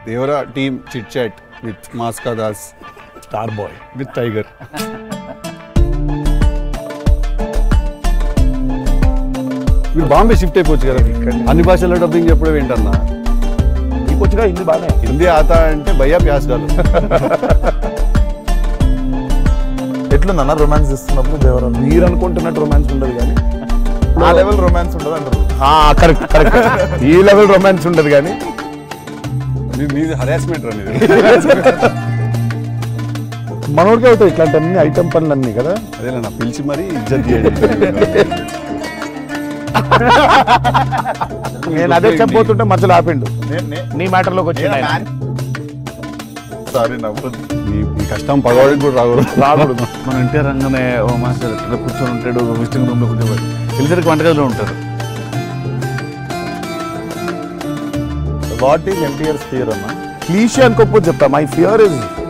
Devara team chit chat with మాస్కా దాస్ star boy with tiger మీరు బాంబే షిఫ్ట్ అయిపోవచ్చు కదా అన్ని భాషల్లో డబ్బింగ్ చెప్పడం ఏంటన్నా నీకు వచ్చిగా హిందీ బాగానే హిందీ ఆతా అంటే భయ్యా ప్యాస్ కాదు ఎట్లుందన్న రొమాన్స్ ఇస్తున్నప్పుడు దేవరాలు మీరు అనుకుంటున్నట్టు రొమాన్స్ ఉండదు కానీ ఆ లెవెల్ రొమాన్స్ ఉండదు అంటారు కరెక్ట్ కరెక్ట్ ఈ లెవెల్ రొమాన్స్ ఉండదు కానీ మీది హరాస్మెంట్ అనేది మనోడికి అవుతాయి ఇట్లాంటి అన్ని ఐటమ్ పనులు అన్ని కదా అదే నా పిలిచి మరీ ఇజ్జత్ చేయండి నేను అదే చెప్పబోతుంటే మధ్యలో ఆపిండు నే- నే- నీ మ్యాటర్లోకి వచ్చింది ఆయన. సారీ నవ్వదు మీ మీ కష్టం పగవాడికి కూడా రాకూడదు రాకూడదు మన ఇంటి రంగనే ఓ మాస్టర్ ఇట్లా కూర్చొని ఉంటాడు విజిటింగ్ రూమ్ లో కూర్చోబడి వెళ్ళేసరికి వంటగదిలో ఉంటారు వాట్ ఈజ్ ఎన్టీఆర్ ఫియర్ అన్న క్లీషే అనుకోకపోతే చెప్తా మై ఫియర్ ఇస్